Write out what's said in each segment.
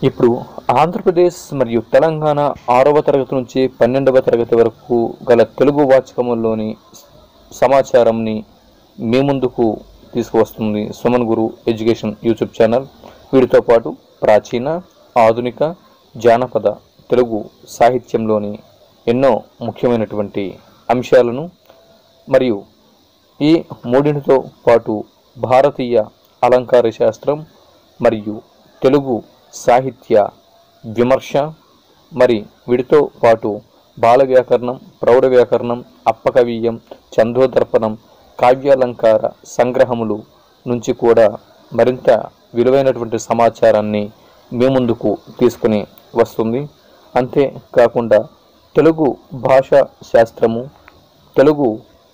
ఇప్పుడు ఆంధ్రప్రదేశ్ మరియు తెలంగాణ ఆరవ తరగతి నుంచి పన్నెండవ తరగతి వరకు గల తెలుగు వాచకముల్లోని సమాచారంని మీ ముందుకు తీసుకువస్తుంది Suman Guru education YouTube channel వీటితో పాటు ప్రాచీన ఆధునిక జానపద తెలుగు సాహిత్యంలోని ఎన్నో ముఖ్యమైనటువంటి అంశాలను మరియు ఈ మూడింటితో పాటు భారతీయ అలంకార శాస్త్రం మరియు తెలుగు సాహిత్య విమర్శ మరి వీటితో పాటు బాల వ్యాకరణం ప్రౌఢ వ్యాకరణం అప్పకవీయం చందోదర్పణం కావ్యాలంకార సంగ్రహములు నుంచి కూడా మరింత విలువైనటువంటి సమాచారాన్ని మీ ముందుకు తీసుకుని వస్తుంది అంతేకాకుండా తెలుగు భాషా శాస్త్రము తెలుగు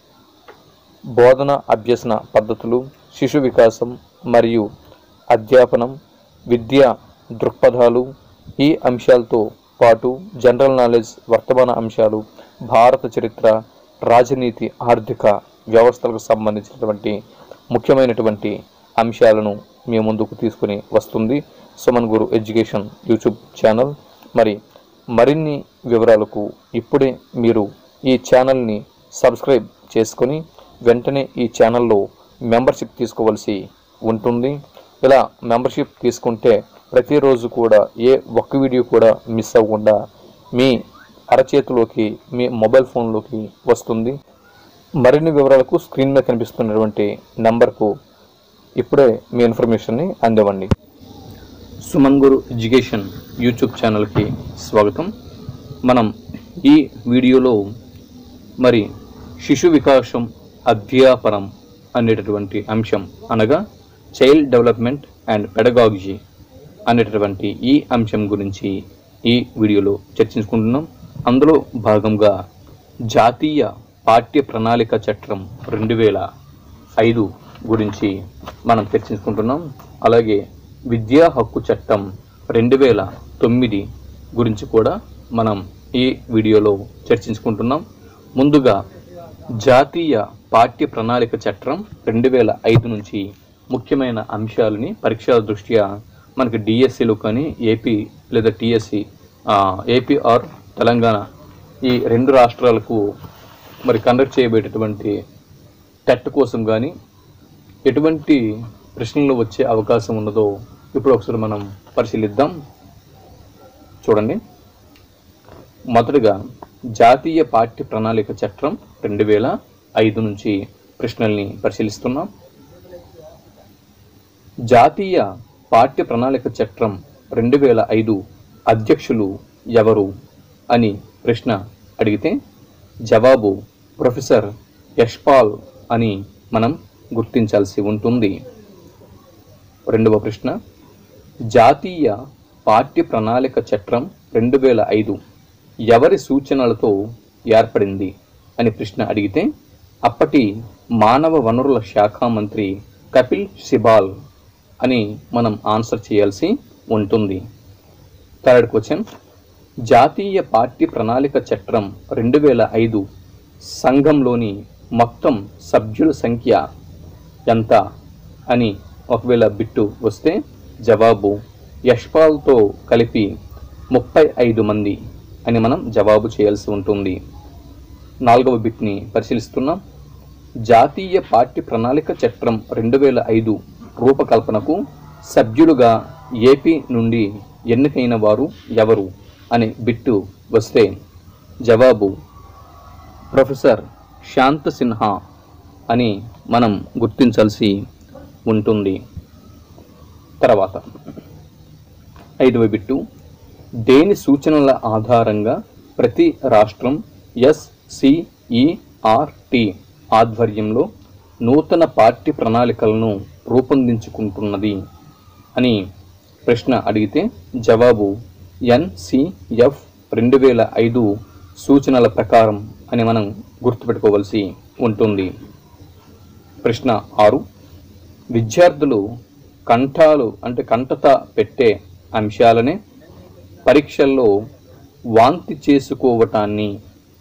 బోధన అభ్యసన పద్ధతులు శిశు వికాసం మరియు అధ్యాపనం విద్యా దృక్పథాలు ఈ అంశాలతో పాటు జనరల్ నాలెడ్జ్ వర్తమాన అంశాలు భారత చరిత్ర రాజనీతి ఆర్థిక వ్యవస్థలకు సంబంధించినటువంటి ముఖ్యమైనటువంటి అంశాలను మీ ముందుకు తీసుకుని వస్తుంది Suman Guru education YouTube channel మరి మరిన్ని వివరాలకు ఇప్పుడే మీరు ఈ ఛానల్ని సబ్స్క్రైబ్ చేసుకొని వెంటనే ఈ ఛానల్లో మెంబర్షిప్ తీసుకోవాల్సి ఉంటుంది ఇలా మెంబర్షిప్ తీసుకుంటే ప్రతిరోజు కూడా ఏ ఒక్క వీడియో కూడా మిస్ అవ్వకుండా మీ అరచేతిలోకి మీ మొబైల్ ఫోన్లోకి వస్తుంది మరిన్ని వివరాలకు స్క్రీన్ మీద కనిపిస్తున్నటువంటి నంబర్కు ఇప్పుడే మీ ఇన్ఫర్మేషన్ని అందివ్వండి సుమన్ గురు ఎడ్యుకేషన్ యూట్యూబ్ ఛానల్కి స్వాగతం మనం ఈ వీడియోలో మరి శిశు వికాసం అధ్యాపనం అనేటటువంటి అంశం అనగా చైల్డ్ డెవలప్మెంట్ అండ్ పెడగాలజీ అనేటటువంటి ఈ అంశం గురించి ఈ వీడియోలో చర్చించుకుంటున్నాం అందులో భాగంగా జాతీయ పాఠ్య ప్రణాళిక చట్టం రెండు వేల ఐదు గురించి మనం చర్చించుకుంటున్నాం అలాగే విద్యా హక్కు చట్టం రెండు వేల తొమ్మిది గురించి కూడా మనం ఈ వీడియోలో చర్చించుకుంటున్నాం ముందుగా జాతీయ పాఠ్య ప్రణాళిక చట్టం రెండు వేల ఐదు నుంచి ముఖ్యమైన అంశాలని పరీక్షల దృష్ట్యా మనకి డిఎస్సిలో కానీ ఏపీ లేదా టిఎస్సి ఏపీ ఆర్ తెలంగాణ ఈ రెండు రాష్ట్రాలకు మరి కండక్ట్ చేయబడేటటువంటి టెట్ కోసం కానీ ఎటువంటి ప్రశ్నలు వచ్చే అవకాశం ఉన్నదో ఇప్పుడు ఒకసారి మనం పరిశీలిద్దాం చూడండి మొదటగా జాతీయ పాఠ్య ప్రణాళిక చట్టం రెండు వేల ఐదు నుంచి ప్రశ్నల్ని పరిశీలిస్తున్నాం జాతీయ పాఠ్య ప్రణాళిక చట్టం రెండు వేల ఐదు అధ్యక్షులు ఎవరు అని ప్రశ్న అడిగితే జవాబు ప్రొఫెసర్ యష్పాల్ అని మనం గుర్తించాల్సి ఉంటుంది రెండవ ప్రశ్న జాతీయ పాఠ్య ప్రణాళిక చట్టం రెండు వేల ఐదు ఎవరి సూచనలతో ఏర్పడింది అని ప్రశ్న అడిగితే అప్పటి మానవ వనరుల శాఖ మంత్రి కపిల్ సిబాల్ అని మనం ఆన్సర్ చేయాల్సి ఉంటుంది థర్డ్ క్వశ్చన్ జాతీయ పాఠ్య ప్రణాళిక చట్టం రెండు వేల ఐదు సంఘంలోని మొత్తం సభ్యుల సంఖ్య ఎంత అని ఒకవేళ బిట్టు వస్తే జవాబు యష్పాల్తో కలిపి ముప్పై ఐదు మంది అని మనం జవాబు చేయాల్సి ఉంటుంది నాలుగవ బిట్ని పరిశీలిస్తున్నాం జాతీయ పాఠ్య ప్రణాళిక చట్టం రెండు వేల ఐదు రూపకల్పనకు సభ్యులుగా ఏపీ నుండి ఎన్నికైన వారు ఎవరు అనే బిట్టు వస్తే జవాబు ప్రొఫెసర్ శాంత సిన్హా అని మనం గుర్తించాల్సి ఉంటుంది తర్వాత ఐదవ బిట్టు దేని సూచనల ఆధారంగా ప్రతి రాష్ట్రం ఎస్సిఈఆర్టి ఆధ్వర్యంలో నూతన పార్టీ ప్రణాళికలను రూపొందించుకుంటున్నది అని ప్రశ్న అడిగితే జవాబు ఎన్సిఎఫ్ రెండు వేల ఐదు సూచనల ప్రకారం అని మనం గుర్తుపెట్టుకోవాల్సి ఉంటుంది ప్రశ్న ఆరు విద్యార్థులు కంఠాలు అంటే కంఠత పెట్టే అంశాలనే పరీక్షల్లో వాంతి చేసుకోవటాన్ని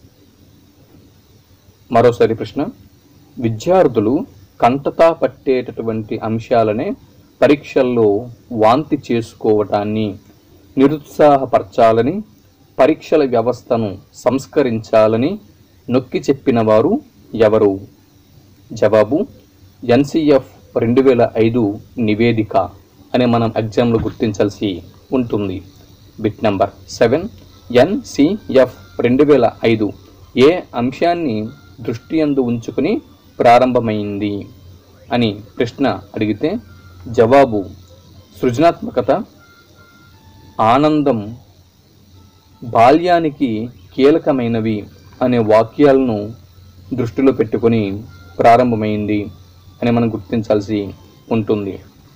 మరోసారి ప్రశ్న విద్యార్థులు కంటతా పట్టేటటువంటి అంశాలనే పరీక్షల్లో వాంతి చేసుకోవటాన్ని నిరుత్సాహపరచాలని పరీక్షల వ్యవస్థను సంస్కరించాలని నొక్కి చెప్పిన వారు ఎవరు జవాబు ఎన్సిఎఫ్ రెండు వేల ఐదు నివేదిక అని మనం ఎగ్జామ్లో గుర్తించాల్సి ఉంటుంది బిట్ నెంబర్ సెవెన్ ఎన్సిఎఫ్ రెండు వేల ఐదు ఏ అంశాన్ని దృష్టి అందు ఉంచుకుని ప్రారంభమైంది అని ప్రశ్న అడిగితే జవాబు సృజనాత్మకత ఆనందం బాల్యానికి కీలకమైనవి అనే వాక్యాలను దృష్టిలో పెట్టుకొని ప్రారంభమైంది అని మనం గుర్తించాల్సి ఉంటుంది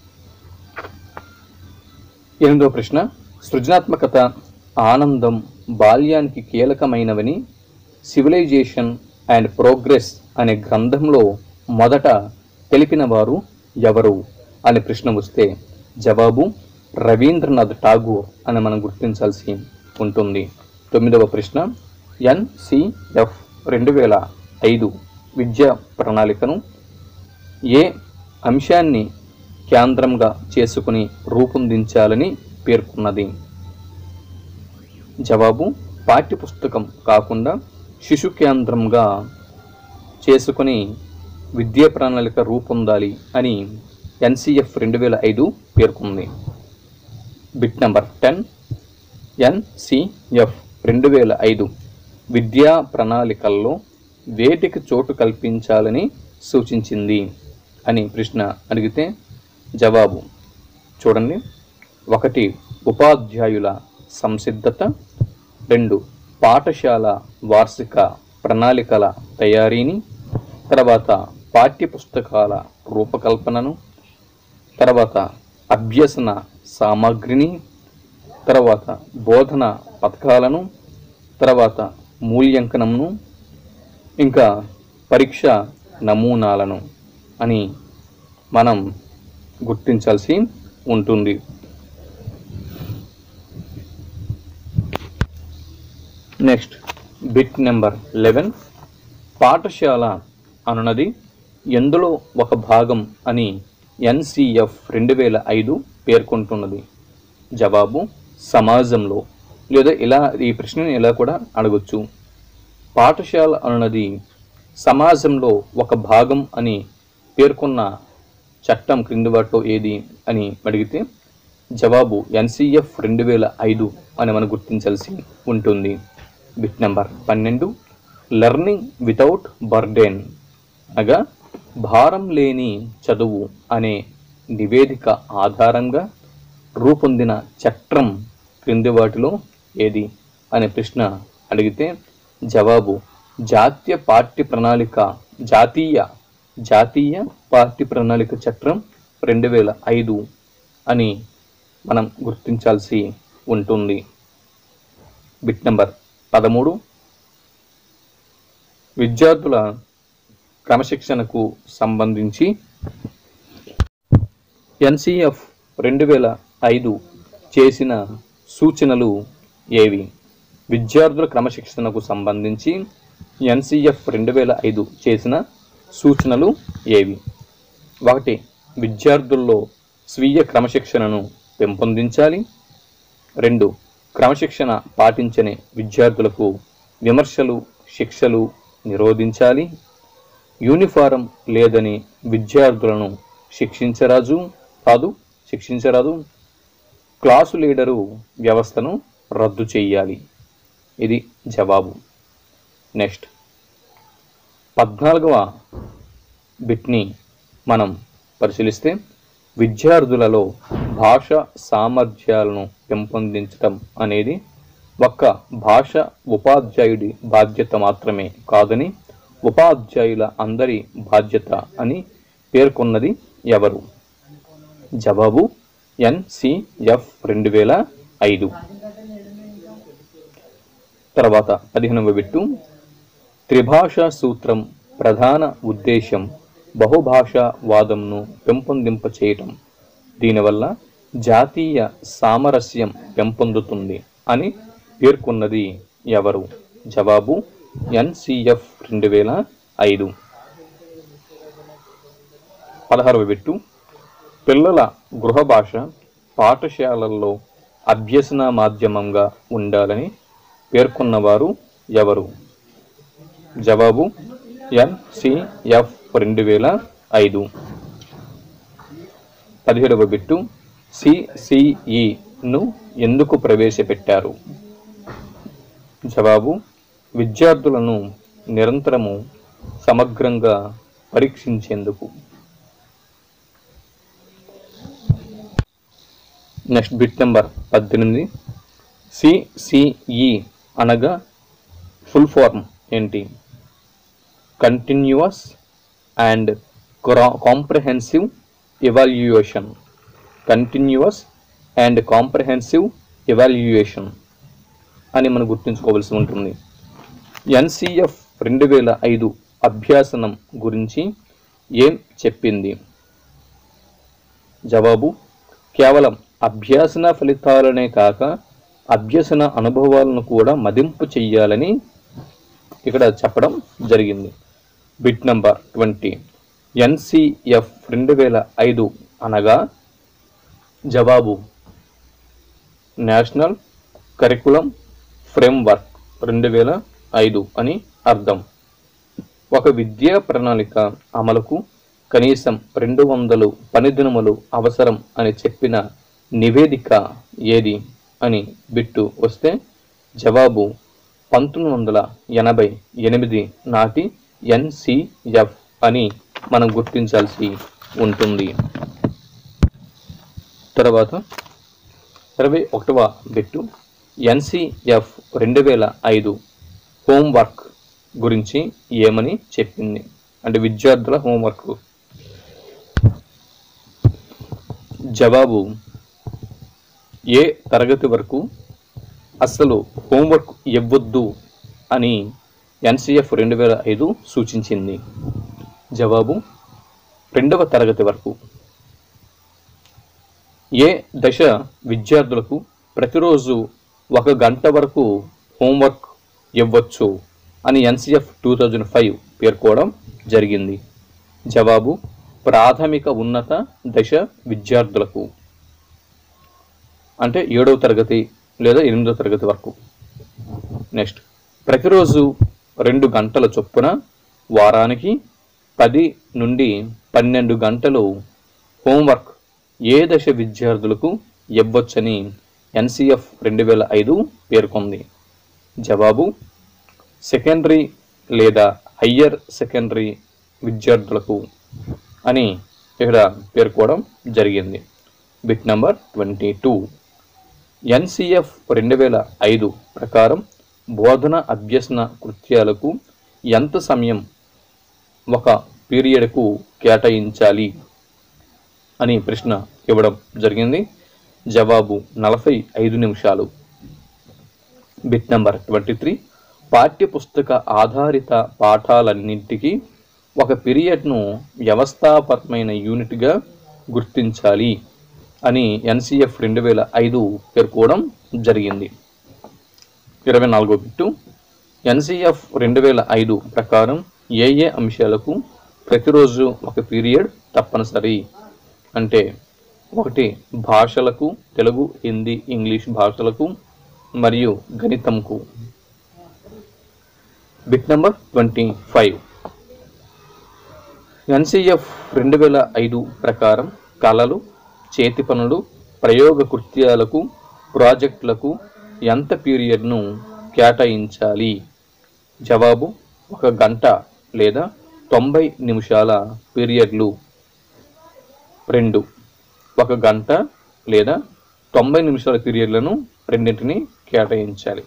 ఎనిమిదవ ప్రశ్న సృజనాత్మకత ఆనందం బాల్యానికి కీలకమైనవని సివిలైజేషన్ అండ్ ప్రోగ్రెస్ అనే గ్రంథంలో మొదట తెలిపిన వారు ఎవరు అనే ప్రశ్న వస్తే జవాబు రవీంద్రనాథ్ ఠాగూర్ అని మనం గుర్తించాల్సి ఉంటుంది తొమ్మిదవ ప్రశ్న ఎన్సిఎఫ్ రెండు వేల ఐదు విద్యా ప్రణాళికను ఏ అంశాన్ని కేంద్రంగా చేసుకుని రూపొందించాలని పేర్కొన్నది జవాబు పాఠ్యపుస్తకం కాకుండా శిశు కేంద్రంగా చేసుకుని విద్యా ప్రణాళిక రూపొందాలి అని ఎన్సిఎఫ్ రెండు వేల ఐదు పేర్కొంది బిట్ నెంబర్ టెన్ ఎన్సిఎఫ్ రెండు వేల ఐదు విద్యా ప్రణాళికల్లో వేటికి చోటు కల్పించాలని సూచించింది అని ప్రశ్న అడిగితే జవాబు చూడండి ఒకటి ఉపాధ్యాయుల సంసిద్ధత రెండు పాఠశాల వార్షిక ప్రణాళికల తయారీని తర్వాత పాఠ్యపుస్తకాల రూపకల్పనను తర్వాత అభ్యసన సామాగ్రిని తర్వాత బోధన పథకాలను తర్వాత మూల్యాంకనంను ఇంకా పరీక్ష నమూనాలను అని మనం గుర్తించాల్సి ఉంటుంది నెక్స్ట్ బిట్ నెంబర్ లెవెన్ పాఠశాల అనున్నది ఎందులో ఒక భాగం అని ఎన్సిఎఫ్ రెండు వేల ఐదు పేర్కొంటున్నది జవాబు సమాజంలో లేదా ఇలా ఈ ప్రశ్నని ఇలా కూడా అడగొచ్చు పాఠశాల అనున్నది సమాజంలో ఒక భాగం అని పేర్కొన్న చట్టం క్రింది వాటిలో ఏది అని అడిగితే జవాబు ఎన్సిఎఫ్ రెండు వేల ఐదు అని మనం గుర్తించాల్సి ఉంటుంది బిట్ నెంబర్ పన్నెండు లెర్నింగ్ వితౌట్ బర్డెన్ అనగా భారం లేని చదువు అనే నివేదిక ఆధారంగా రూపొందిన చట్టం క్రింది వాటిలో ఏది అనే ప్రశ్న అడిగితే జవాబు జాతీయ పాఠ్య ప్రణాళిక జాతీయ జాతీయ పాఠ్య ప్రణాళిక చట్టం రెండు వేల ఐదు అని మనం గుర్తించాల్సి ఉంటుంది బిట్ నెంబర్ పదమూడు విద్యార్థుల క్రమశిక్షణకు సంబంధించి ఎన్సిఎఫ్ రెండు వేల ఐదు చేసిన సూచనలు ఏవి విద్యార్థుల క్రమశిక్షణకు సంబంధించి ఎన్సిఎఫ్ రెండు వేల ఐదు చేసిన సూచనలు ఏవి ఒకటి విద్యార్థుల్లో స్వీయ క్రమశిక్షణను పెంపొందించాలి రెండు క్రమశిక్షణ పాటించని విద్యార్థులకు విమర్శలు శిక్షలు నిరోధించాలి యూనిఫారం లేదని విద్యార్థులను శిక్షించరాజు కాదు శిక్షించరాదు క్లాసు లీడరు వ్యవస్థను రద్దు చేయాలి ఇది జవాబు నెక్స్ట్ పద్నాలుగవ బిట్ని మనం పరిశీలిస్తే విద్యార్థులలో భాష సామర్థ్యాలను పెంపొందించటం అనేది ఒక్క భాష ఉపాధ్యాయుడి బాధ్యత మాత్రమే కాదని ఉపాధ్యాయుల అందరి బాధ్యత అని పేర్కొన్నది ఎవరు జవాబు ఎన్సిఎఫ్ రెండు వేల ఐదు తర్వాత పదిహేనవ బిట్టు త్రిభాషా సూత్రం ప్రధాన ఉద్దేశం బహుభాషా వాదంను పెంపొందింప చేయటం దీనివల్ల జాతీయ సామరస్యం పెంపొందుతుంది అని పేర్కొన్నది ఎవరు జవాబు ఎన్సిఎఫ్ రెండు వేల ఐదు పదహారవ బిట్టు పిల్లల గృహ భాష పాఠశాలల్లో అభ్యసన మాధ్యమంగా ఉండాలని పేర్కొన్నవారు ఎవరు జవాబు ఎన్సిఎఫ్ రెండు వేల ఐదు పదిహేడవ బిట్టు సిసిఈను ఎందుకు ప్రవేశపెట్టారు జవాబు విద్యార్థులను నిరంతరము సమగ్రంగా పరీక్షించేందుకు నెక్స్ట్ బిట్ నెంబర్ పద్దెనిమిది సిసిఈ అనగా ఫుల్ ఫార్మ్ ఏంటి continuous and comprehensive evaluation continuous and comprehensive evaluation అని మనం గుర్తుంచుకోవాల్సి ఉంటుంది ఎన్సిఎఫ్ రెండు వేల ఐదు అభ్యాసనం గురించి ఏం చెప్పింది జవాబు కేవలం అభ్యాసన ఫలితాలనే కాక అభ్యసన అనుభవాలను కూడా మదింపు చెయ్యాలని ఇక్కడ చెప్పడం జరిగింది బిట్ నంబర్ ట్వంటీ ఎన్సిఎఫ్ రెండు వేల ఐదు అనగా జవాబు నేషనల్ కరికులం ఫ్రేమ్వర్క్ రెండు వేల ఐదు అని అర్థం ఒక విద్యా ప్రణాళిక అమలుకు కనీసం రెండు వందలు పనిదినములు అవసరం అని చెప్పిన నివేదిక ఏది అని బిట్టు వస్తే జవాబు పంతొమ్మిది వందల ఎనభై ఎనిమిది నాటి ఎన్సిఎఫ్ అని మనం గుర్తించాల్సి ఉంటుంది తర్వాత ఇరవై ఒకటవ బిట్టు ఎన్సిఎఫ్ రెండు వేల ఐదు హోంవర్క్ గురించి ఏమని చెప్పింది అంటే విద్యార్థుల హోంవర్క్ జవాబు ఏ తరగతి వరకు అసలు హోంవర్క్ ఇవ్వద్దు అని ఎన్సిఎఫ్ రెండు వేల ఐదు సూచించింది జవాబు రెండవ తరగతి వరకు ఏ దశ విద్యార్థులకు ప్రతిరోజు ఒక గంట వరకు హోంవర్క్ ఇవ్వచ్చు అని ఎన్సిఎఫ్ టూ థౌజండ్ ఫైవ్ పేర్కోవడం జరిగింది జవాబు ప్రాథమిక ఉన్నత దశ విద్యార్థులకు అంటే ఏడవ తరగతి లేదా ఎనిమిదవ తరగతి వరకు నెక్స్ట్ ప్రతిరోజు రెండు గంటల చొప్పున వారానికి పది నుండి పన్నెండు గంటలు హోంవర్క్ ఏ దశ విద్యార్థులకు ఇవ్వొచ్చని ఎన్సిఎఫ్ రెండు వేల ఐదు పేర్కొంది జవాబు సెకండరీ లేదా హయ్యర్ సెకండరీ విద్యార్థులకు అని ఇక్కడ పేర్కోవడం జరిగింది bit number twenty two NCF రెండు వేల ఐదు ప్రకారం బోధన అభ్యసన కృత్యాలకు ఎంత సమయం ఒక పీరియడ్కు కేటాయించాలి అని ప్రశ్న ఇవ్వడం జరిగింది జవాబు నలభై ఐదు నిమిషాలు బిట్ నంబర్ ట్వంటీ త్రీ పాఠ్యపుస్తక ఆధారిత పాఠాలన్నింటికి ఒక పీరియడ్ను వ్యవస్థాపకమైన యూనిట్గా గుర్తించాలి అని ఎన్సిఎఫ్ రెండు వేల ఐదు పేర్కోవడం జరిగింది ఇరవై నాలుగో బిట్టు ఎన్సిఎఫ్ రెండు వేల ఐదు ప్రకారం ఏ ఏ అంశాలకు ప్రతిరోజు ఒక పీరియడ్ తప్పనిసరి అంటే ఒకటి భాషలకు తెలుగు హిందీ ఇంగ్లీష్ భాషలకు మరియు గణితంకు bit number twenty five NCF రెండు వేల ఐదు ప్రకారం కళలు చేతి పనులు ప్రయోగ కృత్యాలకు ప్రాజెక్టులకు ఎంత పీరియడ్ను కేటాయించాలి జవాబు ఒక గంట లేదా తొంభై నిమిషాల పీరియడ్లు రెండు ఒక గంట లేదా తొంభై నిమిషాల పీరియడ్లను రెండింటిని కేటాయించాలి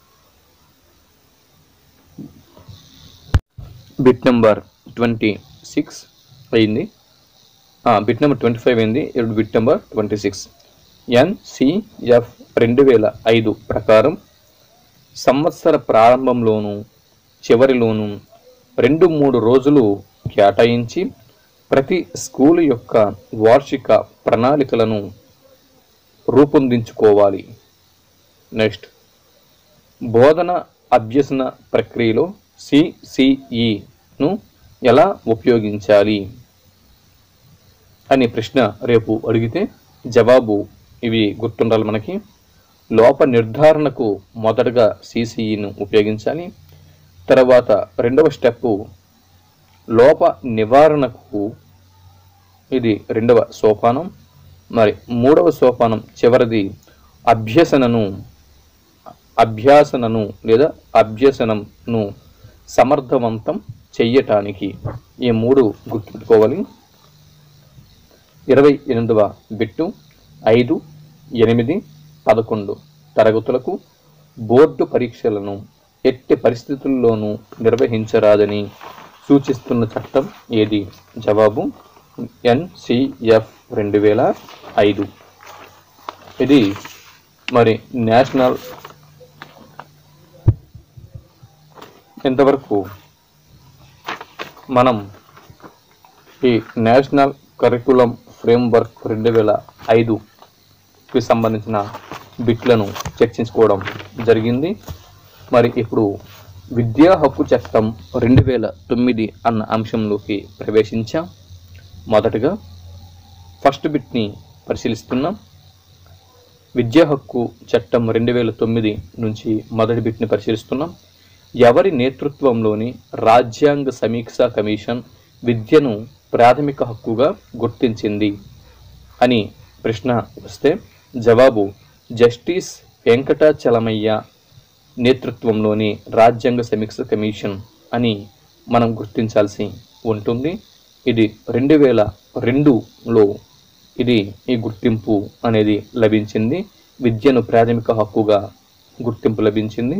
బిట్ నెంబర్ ట్వంటీ సిక్స్ అయింది బిట్ నెంబర్ ట్వంటీ ఫైవ్ అయింది ఇప్పుడు bit number twenty six NCF రెండు వేల ఐదు ప్రకారం సంవత్సర ప్రారంభంలోనూ చివరిలోనూ రెండు మూడు రోజులు కేటాయించి ప్రతి స్కూల్ యొక్క వార్షిక ప్రణాళికలను రూపొందించుకోవాలి నెక్స్ట్ బోధన అభ్యసన ప్రక్రియలో సిసిఈను ఎలా ఉపయోగించాలి అనే ప్రశ్న రేపు అడిగితే జవాబు ఇవి గుర్తుండాలి మనకి లోప నిర్ధారణకు మొదటగా సిసిఈను ఉపయోగించాలి తర్వాత రెండవ స్టెప్ లోప నివారణకు ఇది రెండవ సోపానం మరి మూడవ సోపానం చివరిది అభ్యసనను అభ్యాసనను లేదా అభ్యసనంను సమర్థవంతం చెయ్యటానికి ఈ మూడు గుర్తుంచుకోవాలి ఇరవై ఎనిమిదవ బిట్టు ఐదు ఎనిమిది పదకొండు తరగతులకు బోర్డు పరీక్షలను ఎట్టి పరిస్థితుల్లోనూ నిర్వహించరాదని సూచిస్తున్న చట్టం ఏది జవాబు ఎన్సిఎఫ్ రెండు వేల ఐదు ఇది మరి నేషనల్ ఇంతవరకు మనం ఈ నేషనల్ కరికులం ఫ్రేమ్వర్క్ రెండు వేల ఐదుకి సంబంధించిన బిట్లను చర్చించుకోవడం జరిగింది మరి ఇప్పుడు విద్యా హక్కు చట్టం రెండు వేల తొమ్మిది అన్న అంశంలోకి ప్రవేశించాం మొదటగా ఫస్ట్ బిట్ని పరిశీలిస్తున్నాం విద్యా హక్కు చట్టం రెండు వేల తొమ్మిది నుంచి మొదటి బిట్ని పరిశీలిస్తున్నాం ఎవరి నేతృత్వంలోని రాజ్యాంగ సమీక్షా కమిషన్ విద్యను ప్రాథమిక హక్కుగా గుర్తించింది అని ప్రశ్న వస్తే జవాబు జస్టిస్ వెంకటాచలమయ్య నేతృత్వంలోని రాజ్యాంగ సమీక్ష కమిషన్ అని మనం గుర్తించాల్సి ఉంటుంది ఇది రెండు వేల రెండులో ఇది ఈ గుర్తింపు అనేది లభించింది విద్యను ప్రాథమిక హక్కుగా గుర్తింపు లభించింది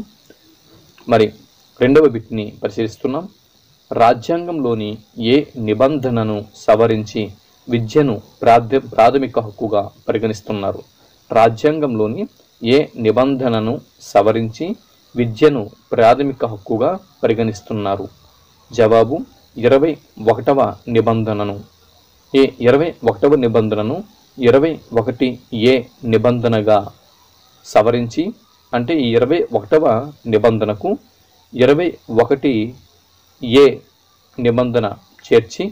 మరి రెండవ బిట్ని పరిశీలిస్తున్నాం రాజ్యాంగంలోని ఏ నిబంధనను సవరించి విద్యను ప్రాథ ప్రాథమిక హక్కుగా పరిగణిస్తున్నారు రాజ్యాంగంలోని ఏ నిబంధనను సవరించి విద్యను ప్రాథమిక హక్కుగా పరిగణిస్తున్నారు జవాబు ఇరవై ఒకటవ నిబంధనను ఈ ఇరవై ఒకటవ నిబంధనను ఇరవై ఒకటి ఏ నిబంధనగా సవరించి అంటే ఈ ఇరవై ఒకటవ నిబంధనకు ఇరవై ఒకటి ఏ నిబంధన చేర్చి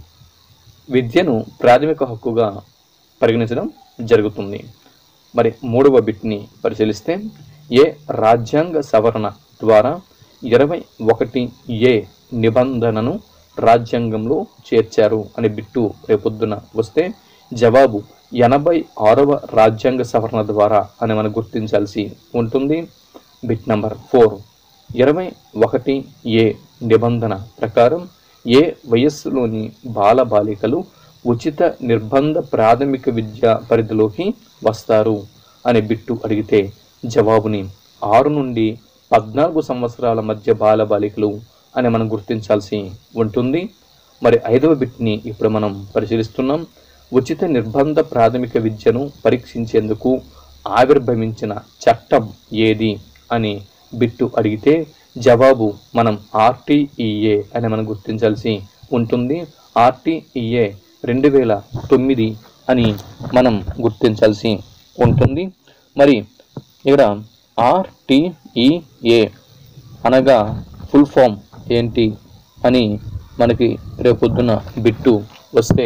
విద్యను ప్రాథమిక హక్కుగా పరిగణించడం జరుగుతుంది మరి మూడవ బిట్ని పరిశీలిస్తే ఏ రాజ్యాంగ సవరణ ద్వారా ఇరవై ఒకటి ఏ నిబంధనను రాజ్యాంగంలో చేర్చారు అనే బిట్టు రేపొద్దున వస్తే జవాబు ఎనభై ఆరవ రాజ్యాంగ సవరణ ద్వారా అని మనం గుర్తించాల్సి ఉంటుంది బిట్ నంబర్ ఫోర్ ఇరవై ఒకటి ఏ నిబంధన ప్రకారం ఏ వయస్సులోని బాల బాలికలు ఉచిత నిర్బంధ ప్రాథమిక విద్య పరిధిలోకి వస్తారు అనే బిట్టు అడిగితే జవాబుని ఆరు నుండి పద్నాలుగు సంవత్సరాల మధ్య బాల బాలికలు అని మనం గుర్తించాల్సి ఉంటుంది మరి ఐదవ బిట్ని ఇప్పుడు మనం పరిశీలిస్తున్నాం ఉచిత నిర్బంధ ప్రాథమిక విద్యను పరీక్షించేందుకు ఆవిర్భవించిన చట్టం ఏది అని బిట్టు అడిగితే జవాబు మనం ఆర్టీఈఏ అని మనం గుర్తించాల్సి ఉంటుంది ఆర్టీఈఏ రెండు వేల తొమ్మిది అని మనం గుర్తించాల్సి ఉంటుంది మరి ఇక్కడ ఆర్టీఈఏ అనగా ఫుల్ ఫామ్ ఏంటి అని మనకి రేపొద్దున బిట్టు వస్తే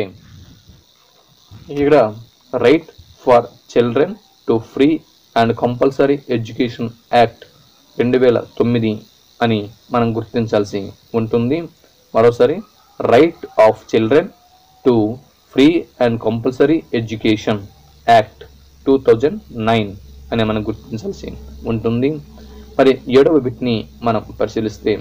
ఇక్కడ right for children to free and compulsory education act రెండు వేల తొమ్మిది అని మనం గుర్తించాల్సి ఉంటుంది మరోసారి right of children to free and compulsory education act two thousand nine అని మనం గుర్తించాల్సి ఉంటుంది మరి ఏడవ బిట్ని మనం పరిశీలిస్తే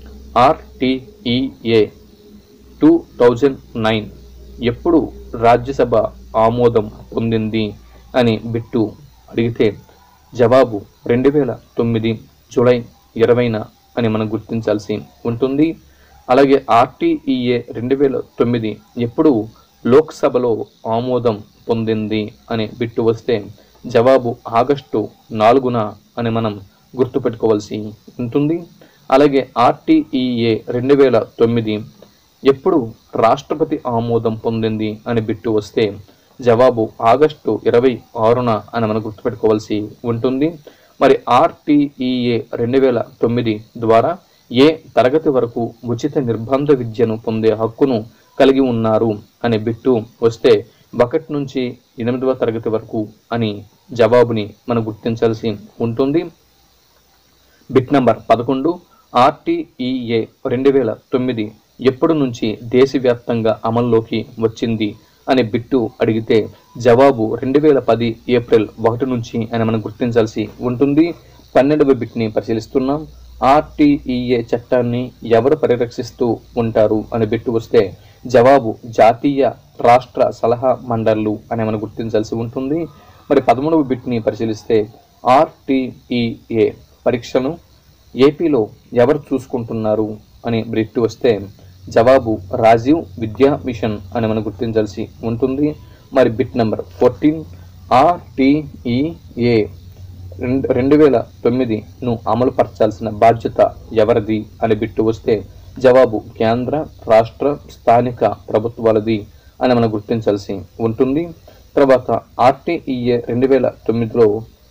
ఆర్టీఈఏ టూ థౌజండ్ నైన్ ఎప్పుడు రాజ్యసభ ఆమోదం పొందింది అని బిట్టు అడిగితే జవాబు రెండు వేల తొమ్మిది జూలై ఇరవైన అని మనం గుర్తించాల్సి ఉంటుంది అలాగే ఆర్టీఈఏ రెండు వేల తొమ్మిది ఎప్పుడు లోక్సభలో ఆమోదం పొందింది అని బిట్టు వస్తే జవాబు ఆగస్టు నాలుగున అని మనం గుర్తుపెట్టుకోవాల్సి ఉంటుంది అలాగే ఆర్టీఈఏ రెండు వేల తొమ్మిది ఎప్పుడు రాష్ట్రపతి ఆమోదం పొందింది అని బిట్టు వస్తే జవాబు ఆగస్టు ఇరవై ఆరున అని మనం గుర్తుపెట్టుకోవాల్సి ఉంటుంది మరి ఆర్టీఈఏ రెండు వేల తొమ్మిది ద్వారా ఏ తరగతి వరకు ఉచిత నిర్బంధ విద్యను పొందే హక్కును కలిగి ఉన్నారు అనే బిట్టు వస్తే ఒకటి నుంచి ఎనిమిదవ తరగతి వరకు అని జవాబుని మనం గుర్తించాల్సి ఉంటుంది బిట్ నంబర్ పదకొండు ఆర్టీఈఏ రెండు వేల తొమ్మిది ఎప్పటి నుంచి దేశవ్యాప్తంగా అమల్లోకి వచ్చింది అనే బిట్టు అడిగితే జవాబు రెండు వేల పది ఏప్రిల్ ఒకటి నుంచి అని మనం గుర్తించాల్సి ఉంటుంది పన్నెండవ బిట్ని పరిశీలిస్తున్నాం ఆర్టీఈఏ చట్టాన్ని ఎవరు పరిరక్షిస్తూ ఉంటారు అనే బిట్టు వస్తే జవాబు జాతీయ రాష్ట్ర సలహా మండళ్ళు అని మనం గుర్తించాల్సి ఉంటుంది మరి పదమూడవ బిట్ని పరిశీలిస్తే ఆర్టీఈఏ పరీక్షను ఏపీలో ఎవరు చూసుకుంటున్నారు అని బిట్టు వస్తే జవాబు రాజీవ్ విద్యా మిషన్ అని మనం గుర్తించాల్సి ఉంటుంది మరి బిట్ నెంబర్ ఫోర్టీన్ ఆర్టీఈఏ రెండు రెండు వేల తొమ్మిదిను అమలు పరచాల్సిన బాధ్యత ఎవరిది అని బిట్టు వస్తే జవాబు కేంద్ర రాష్ట్ర స్థానిక ప్రభుత్వాలది అని మనం గుర్తించాల్సి ఉంటుంది తర్వాత ఆర్టీఈఏ రెండు వేల తొమ్మిదిలో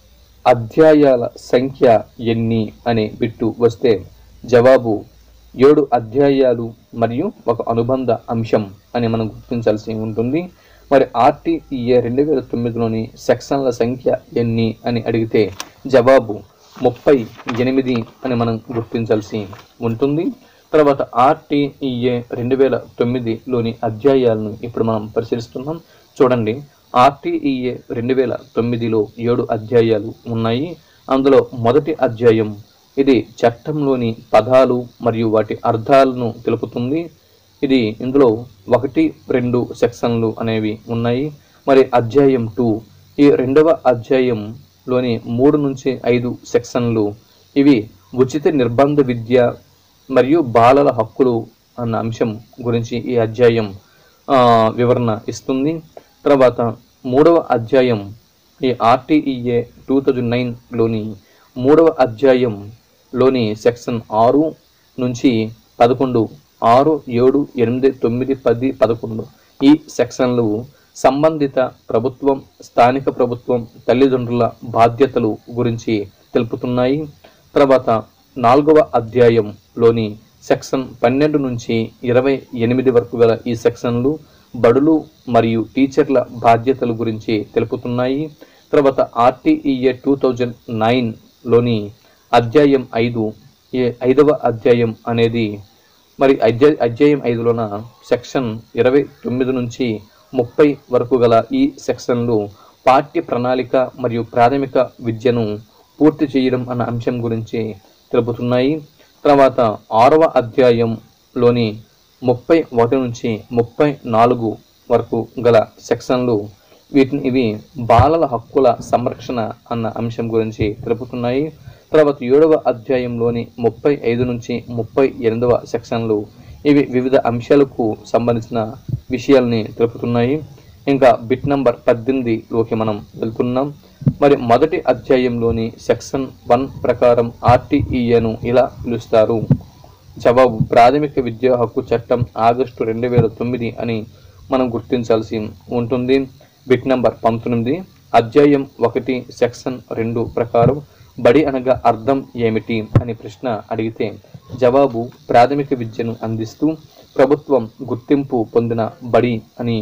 అధ్యాయాల సంఖ్య ఎన్ని అనే బిట్టు వస్తే జవాబు ఏడు అధ్యాయాలు మరియు ఒక అనుబంధ అంశం అని మనం గుర్తించాల్సి ఉంటుంది మరి ఆర్టీఈఏ రెండు వేల తొమ్మిదిలోని సెక్షన్ల సంఖ్య ఎన్ని అని అడిగితే జవాబు ముప్పై ఎనిమిది అని మనం గుర్తించాల్సి ఉంటుంది తర్వాత ఆర్టీఈఏ రెండు వేల తొమ్మిదిలోని అధ్యాయాలను ఇప్పుడు మనం పరిశీలిస్తున్నాం చూడండి ఆర్టీఈఏ రెండు వేల తొమ్మిదిలో ఏడు అధ్యాయాలు ఉన్నాయి అందులో మొదటి అధ్యాయం ఇది చట్టంలోని పదాలు మరియు వాటి అర్థాలను తెలుపుతుంది ఇది ఇందులో ఒకటి రెండు సెక్షన్లు అనేవి ఉన్నాయి మరి అధ్యాయం టూ ఈ రెండవ అధ్యాయంలోని మూడు నుంచి ఐదు సెక్షన్లు ఇవి ఉచిత నిర్బంధ విద్య మరియు బాలల హక్కులు అన్న అంశం గురించి ఈ అధ్యాయం ఆ, వివరణ ఇస్తుంది తర్వాత మూడవ అధ్యాయం ఈ ఆర్టీఈఏ టూ థౌజండ్ నైన్లోని మూడవ అధ్యాయంలోని సెక్షన్ ఆరు నుంచి పదకొండు ఆరు ఏడు ఎనిమిది తొమ్మిది పది పదకొండు ఈ సెక్షన్లు సంబంధిత ప్రభుత్వం స్థానిక ప్రభుత్వం తల్లిదండ్రుల బాధ్యతలు గురించి తెలుపుతున్నాయి తర్వాత నాలుగవ అధ్యాయంలోని సెక్షన్ పన్నెండు నుంచి ఇరవై ఎనిమిది వరకు గల ఈ సెక్షన్లు బడులు మరియు టీచర్ల బాధ్యతల గురించి తెలుపుతున్నాయి తర్వాత ఆర్టీఈఏ టూ థౌజండ్ నైన్లోని అధ్యాయం ఐదు ఈ ఐదవ అధ్యాయం అనేది మరి అధ్యాయ అధ్యాయం ఐదులోన సెక్షన్ ఇరవై తొమ్మిది నుంచి ముప్పై వరకు గల ఈ సెక్షన్లు పాఠ్య ప్రణాళిక మరియు ప్రాథమిక విద్యను పూర్తి చేయడం అన్న అంశం గురించి తెలుపుతున్నాయి తర్వాత ఆరవ అధ్యాయంలోని ముప్పై ఒకటి నుంచి ముప్పై నాలుగు వరకు గల సెక్షన్లు వీటిని ఇవి బాలల హక్కుల సంరక్షణ అన్న అంశం గురించి తెలుపుతున్నాయి తర్వాత ఏడవ అధ్యాయంలోని ముప్పై ఐదు నుంచి ముప్పై ఎనిమిదవ సెక్షన్లు ఇవి వివిధ అంశాలకు సంబంధించిన విషయాల్ని తెలుపుతున్నాయి ఇంకా బిట్ నంబర్ పద్దెనిమిదిలోకి మనం వెళ్తున్నాం మరి మొదటి అధ్యాయంలోని సెక్షన్ వన్ ప్రకారం ఆర్టీఈఏను ఇలా పిలుస్తారు జవాబు ప్రాథమిక విద్యా హక్కు చట్టం ఆగస్టు రెండు వేల తొమ్మిది అని మనం గుర్తించాల్సి ఉంటుంది బిట్ నంబర్ పంతొమ్మిది అధ్యాయం ఒకటి సెక్షన్ రెండు ప్రకారం బడి అనగా అర్థం ఏమిటి అని ప్రశ్న అడిగితే జవాబు ప్రాథమిక విద్యను అందిస్తూ ప్రభుత్వం గుర్తింపు పొందిన బడి అని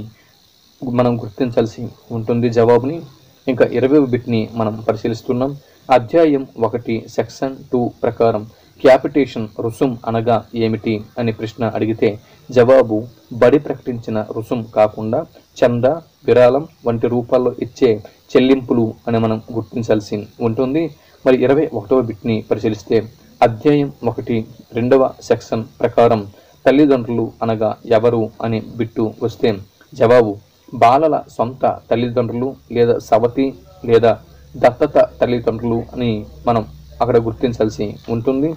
మనం గుర్తించాల్సి ఉంటుంది జవాబుని ఇంకా ఇరవై బిట్ని మనం పరిశీలిస్తున్నాం అధ్యాయం ఒకటి సెక్షన్ టూ ప్రకారం క్యాపిటేషన్ రుసుం అనగా ఏమిటి అని ప్రశ్న అడిగితే జవాబు బడి ప్రకటించిన రుసుం కాకుండా చందా విరాళం వంటి రూపాల్లో ఇచ్చే చెల్లింపులు అని మనం గుర్తించాల్సి ఉంటుంది మరి ఇరవై ఒకటవ బిట్ని పరిశీలిస్తే అధ్యాయం ఒకటి రెండవ సెక్షన్ ప్రకారం తల్లిదండ్రులు అనగా ఎవరు అని బిట్టు వస్తే జవాబు బాలల సొంత తల్లిదండ్రులు లేదా సవతి లేదా దత్తత తల్లిదండ్రులు అని మనం అక్కడ గుర్తించాల్సి ఉంటుంది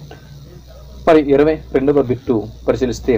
మరి ఇరవై రెండవ బిట్టు పరిశీలిస్తే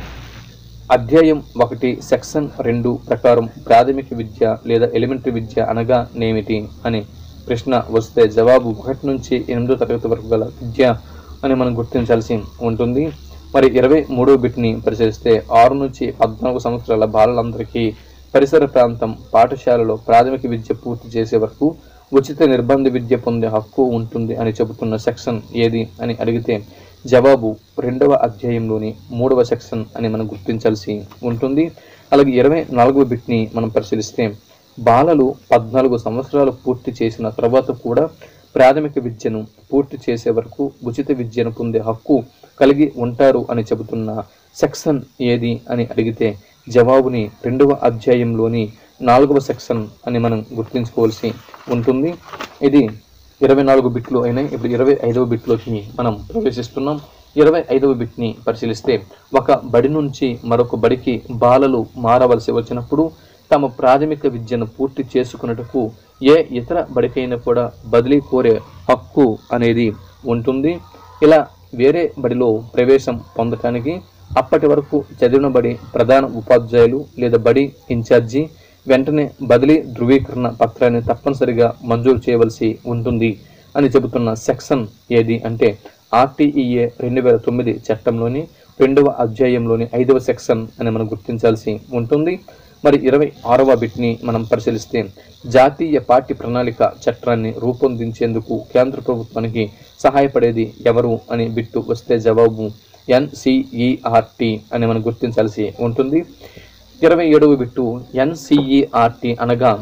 అధ్యాయం ఒకటి సెక్షన్ రెండు ప్రకారం ప్రాథమిక విద్య లేదా ఎలిమెంటరీ విద్య అనగా నేమిటి అని ప్రశ్న వస్తే జవాబు ఒకటి నుంచి ఎనిమిదో తరగతి వరకు గల విద్య అని మనం గుర్తించాల్సి ఉంటుంది మరి ఇరవై మూడో బిట్ని పరిశీలిస్తే ఆరు నుంచి పద్నాలుగు సంవత్సరాల బాలలందరికీ పరిసర ప్రాంతం పాఠశాలలో ప్రాథమిక విద్య పూర్తి చేసే వరకు ఉచిత నిర్బంధ విద్య పొందే హక్కు ఉంటుంది అని చెబుతున్న సెక్షన్ ఏది అని అడిగితే జవాబు రెండవ అధ్యాయంలోని మూడవ సెక్షన్ అని మనం గుర్తించాల్సి ఉంటుంది అలాగే ఇరవై నాలుగవ బిట్ని మనం పరిశీలిస్తే బాలలు పద్నాలుగు సంవత్సరాలు పూర్తి చేసిన తర్వాత కూడా ప్రాథమిక విద్యను పూర్తి చేసే వరకు ఉచిత విద్యను పొందే హక్కు కలిగి ఉంటారు అని చెబుతున్న సెక్షన్ ఏది అని అడిగితే జవాబుని రెండవ అధ్యాయంలోని నాలుగవ సెక్షన్ అని మనం గుర్తుంచుకోవాల్సి ఉంటుంది ఇది ఇరవై నాలుగు బిట్లు అయినాయి ఇప్పుడు ఇరవై ఐదవ బిట్లోకి మనం ప్రవేశిస్తున్నాం ఇరవై ఐదవ బిట్ని పరిశీలిస్తే ఒక బడి నుంచి మరొక బడికి బాలలు మారవలసి వచ్చినప్పుడు తమ ప్రాథమిక విద్యను పూర్తి చేసుకున్నట్టుకు ఏ ఇతర బడికైనా కూడా బదిలీ కోరే హక్కు అనేది ఉంటుంది ఇలా వేరే బడిలో ప్రవేశం పొందటానికి అప్పటి వరకు చదివిన బడి ప్రధాన ఉపాధ్యాయులు లేదా బడి ఇన్ఛార్జి వెంటనే బదిలీ ధృవీకరణ పత్రాన్ని తప్పనిసరిగా మంజూరు చేయవలసి ఉంటుంది అని చెబుతున్న సెక్షన్ ఏది అంటే ఆర్టీఈఏ రెండు వేల తొమ్మిది చట్టంలోని రెండవ అధ్యాయంలోని ఐదవ సెక్షన్ అని మనం గుర్తించాల్సి ఉంటుంది మరి ఇరవై ఆరవ బిట్ని మనం పరిశీలిస్తే జాతీయ పార్టీ ప్రణాళిక చట్టాన్ని రూపొందించేందుకు కేంద్ర ప్రభుత్వానికి సహాయపడేది ఎవరు అని బిట్టు వస్తే జవాబు ఎన్సిఈఆర్టీ అని మనం గుర్తించాల్సి ఉంటుంది ఇరవై ఏడవ బిట్టు ఎన్సిఈఆర్టీ అనగా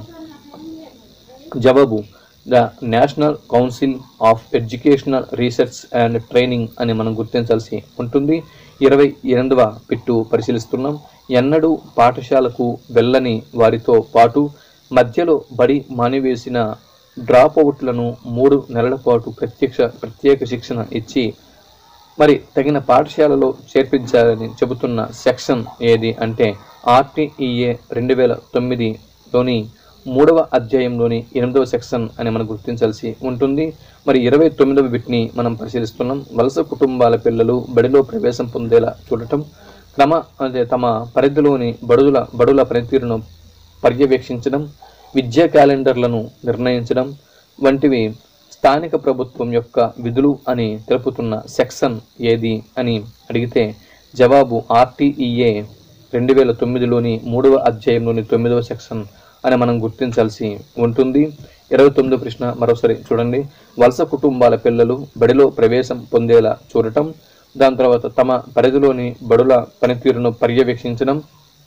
జవాబు the national council of educational research and training అని మనం గుర్తించాల్సి ఉంటుంది ఇరవై ఎనిమిదవ బిట్టు పరిశీలిస్తున్నాం ఎన్నడూ పాఠశాలకు వెళ్ళని వారితో పాటు మధ్యలో బడి మానివేసిన డ్రాప్ అవుట్లను మూడు నెలల పాటు ప్రత్యక్ష ప్రత్యేక శిక్షణ ఇచ్చి మరి తగిన పాఠశాలలో చేర్పించాలని చెబుతున్న సెక్షన్ ఏది అంటే ఆర్టీఈఏ రెండు వేల తొమ్మిదిలోని మూడవ అధ్యాయంలోని ఎనిమిదవ సెక్షన్ అని మనం గుర్తించాల్సి ఉంటుంది మరి ఇరవై తొమ్మిదవ బిట్ని మనం పరిశీలిస్తున్నాం వలస కుటుంబాల పిల్లలు బడిలో ప్రవేశం పొందేలా చూడటం క్రమ అదే తమ పరిధిలోని బడుల బడుల పనితీరును పర్యవేక్షించడం విద్యా క్యాలెండర్లను నిర్ణయించడం వంటివి స్థానిక ప్రభుత్వం యొక్క విధులు అని తెలుపుతున్న సెక్షన్ ఏది అని అడిగితే జవాబు ఆర్టీఈఏ రెండు వేల తొమ్మిదిలోని మూడవ అధ్యాయంలోని తొమ్మిదవ సెక్షన్ అని మనం గుర్తించాల్సి ఉంటుంది ఇరవై తొమ్మిదో ప్రశ్న మరోసారి చూడండి వలస కుటుంబాల పిల్లలు బడిలో ప్రవేశం పొందేలా చూడటం దాని తర్వాత తమ పరిధిలోని బడుల పనితీరును పర్యవేక్షించడం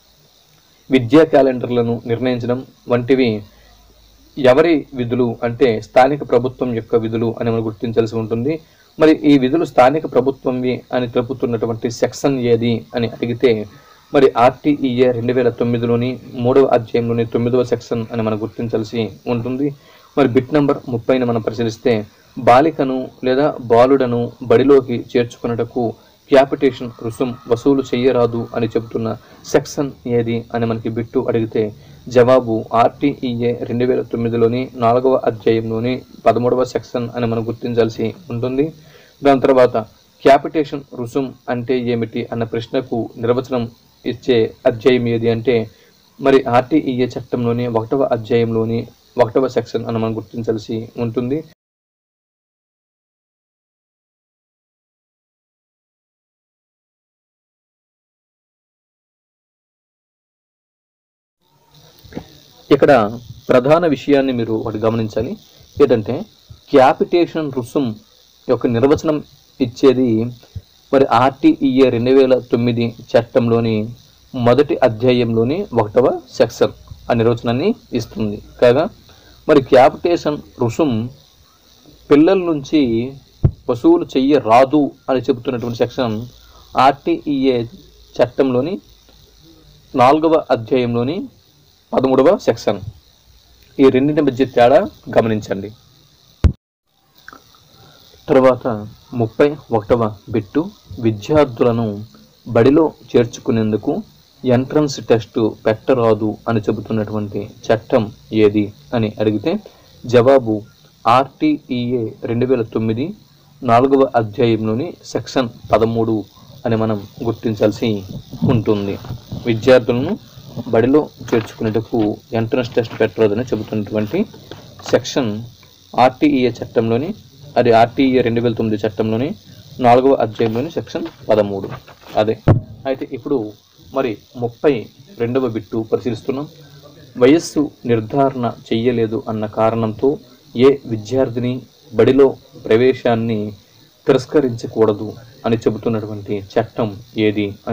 విద్యా క్యాలెండర్లను నిర్ణయించడం వంటివి ఎవరి విధులు అంటే స్థానిక ప్రభుత్వం యొక్క విధులు అని మనం గుర్తించాల్సి ఉంటుంది మరి ఈ విధులు స్థానిక ప్రభుత్వంవి అని తెలుపుతున్నటువంటి సెక్షన్ ఏది అని అడిగితే మరి ఆర్టీఈఏ రెండు వేల తొమ్మిదిలోని మూడవ అధ్యాయంలోని తొమ్మిదవ సెక్షన్ అని మనం గుర్తించాల్సి ఉంటుంది మరి బిట్ నంబర్ ముప్పైని మనం పరిశీలిస్తే బాలికను లేదా బాలుడను బడిలోకి చేర్చుకున్నటకు క్యాపిటేషన్ రుసుం వసూలు చేయరాదు అని చెబుతున్న సెక్షన్ ఏది అని మనకి బిట్టు అడిగితే జవాబు ఆర్టీఈఏ రెండు వేల తొమ్మిదిలోని నాలుగవ అధ్యాయంలోని పదమూడవ సెక్షన్ అని మనం గుర్తించాల్సి ఉంటుంది దాని తర్వాత క్యాపిటేషన్ రుసుం అంటే ఏమిటి అన్న ప్రశ్నకు నిర్వచనం ఇచ్చే అధ్యాయం ఏది అంటే మరి ఆర్టీఈఏ చట్టంలోని ఒకటవ అధ్యాయంలోని ఒకటవ సెక్షన్ అని మనం గుర్తించాల్సి ఉంటుంది ఇక్కడ ప్రధాన విషయాన్ని మీరు ఒకటి గమనించాలి ఏంటంటే క్యాపిటేషన్ రుసుం యొక్క నిర్వచనం ఇచ్చేది మరి ఆర్టీఈఏ రెండు వేల తొమ్మిది చట్టంలోని మొదటి అధ్యాయంలోని ఒకటవ సెక్షన్ ఆ నిర్వచనాన్ని ఇస్తుంది కాగా మరి క్యాపిటేషన్ రుసుం పిల్లల నుంచి వసూలు చెయ్యరాదు అని చెబుతున్నటువంటి సెక్షన్ ఆర్టీఈఏ చట్టంలోని నాలుగవ అధ్యాయంలోని పదమూడవ సెక్షన్ ఈ రెండింటి మధ్య తేడా గమనించండి తర్వాత ముప్పై ఒకటవ బిట్టు విద్యార్థులను బడిలో చేర్చుకునేందుకు ఎంట్రన్స్ టెస్ట్ పెట్టరాదు అని చెబుతున్నటువంటి చట్టం ఏది అని అడిగితే జవాబు ఆర్టీఈఏ రెండు వేల తొమ్మిది నాలుగవ అధ్యాయంలోని సెక్షన్ పదమూడు అని మనం గుర్తించాల్సి ఉంటుంది విద్యార్థులను బడిలో చేర్చుకునేటకు ఎంట్రన్స్ టెస్ట్ పెట్టరాదని చెబుతున్నటువంటి సెక్షన్ ఆర్టీఈఏ చట్టంలోని అది ఆర్టీఈఏ రెండు వేల తొమ్మిది చట్టంలోని నాలుగవ అధ్యాయంలోని సెక్షన్ పదమూడు అదే అయితే ఇప్పుడు మరి ముప్పై రెండవ బిట్టు పరిశీలిస్తున్నాం వయస్సు నిర్ధారణ చెయ్యలేదు అన్న కారణంతో ఏ విద్యార్థిని బడిలో ప్రవేశాన్ని తిరస్కరించకూడదు అని చెబుతున్నటువంటి చట్టం ఏది అని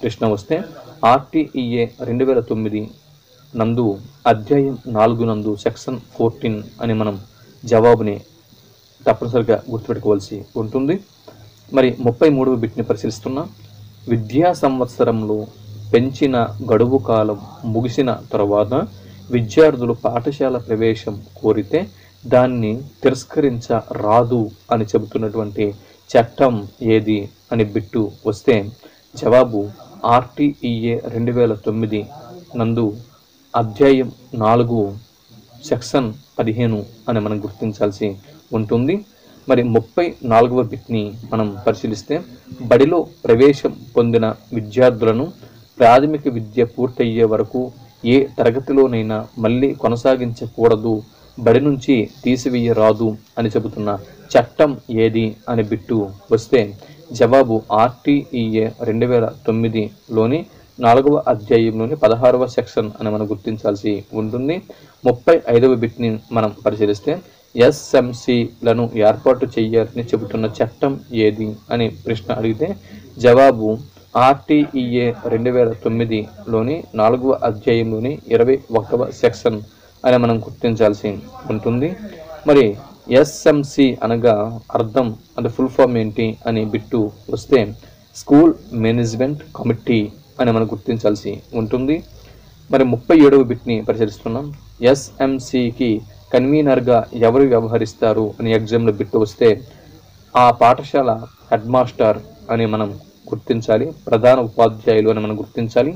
ప్రశ్న వస్తే ఆర్టీఈఏ రెండు వేల తొమ్మిది నందు అధ్యాయం నాలుగు నందు సెక్షన్ ఫోర్టీన్ అని మనం జవాబుని తప్పనిసరిగా గుర్తుపెట్టుకోవాల్సి ఉంటుంది మరి ముప్పై మూడవ బిట్ని పరిశీలిస్తున్నాం విద్యా సంవత్సరంలో పెంచిన గడువు కాలం ముగిసిన తర్వాత విద్యార్థులు పాఠశాల ప్రవేశం కోరితే దాన్ని తిరస్కరించ రాదు అని చెబుతున్నటువంటి చట్టం ఏది అని బిట్టు వస్తే జవాబు ఆర్టీఈఏ రెండు వేల తొమ్మిది నందు అధ్యాయం నాలుగు సెక్షన్ పదిహేను అని మనం గుర్తించాల్సి ఉంటుంది మరి ముప్పై నాలుగవ బిట్ని మనం పరిశీలిస్తే బడిలో ప్రవేశం పొందిన విద్యార్థులను ప్రాథమిక విద్య పూర్తయ్యే వరకు ఏ తరగతిలోనైనా మళ్ళీ కొనసాగించకూడదు బడి నుంచి తీసివేయరాదు అని చెబుతున్న చట్టం ఏది అని బిట్టు వస్తే జవాబు ఆర్టీఈఏ రెండు వేల తొమ్మిదిలోని నాలుగవ అధ్యాయంలోని పదహారవ సెక్షన్ అని మనం గుర్తించాల్సి ఉంటుంది ముప్పై ఐదవ బిట్ని మనం పరిశీలిస్తే ఎస్ఎంసిలను ఏర్పాటు చేయాలని చెబుతున్న చట్టం ఏది అని ప్రశ్న అడిగితే జవాబు ఆర్టీఈఏ రెండు వేల తొమ్మిదిలోని నాలుగవ అధ్యాయంలోని ఇరవై ఒకటవ సెక్షన్ అని మనం గుర్తించాల్సి ఉంటుంది మరి ఎస్ఎంసి అనగా అర్థం అంటే ఫుల్ ఫామ్ ఏంటి అని బిట్టు వస్తే స్కూల్ మేనేజ్మెంట్ కమిటీ అని మనం గుర్తించాల్సి ఉంటుంది మరి ముప్పై ఏడవ బిట్ని పరిశీలిస్తున్నాం ఎస్ఎంసికి కన్వీనర్గా ఎవరు వ్యవహరిస్తారు అని ఎగ్జామ్లో బిట్టు వస్తే ఆ పాఠశాల హెడ్ మాస్టర్ అని మనం గుర్తించాలి ప్రధాన ఉపాధ్యాయులు అని మనం గుర్తించాలి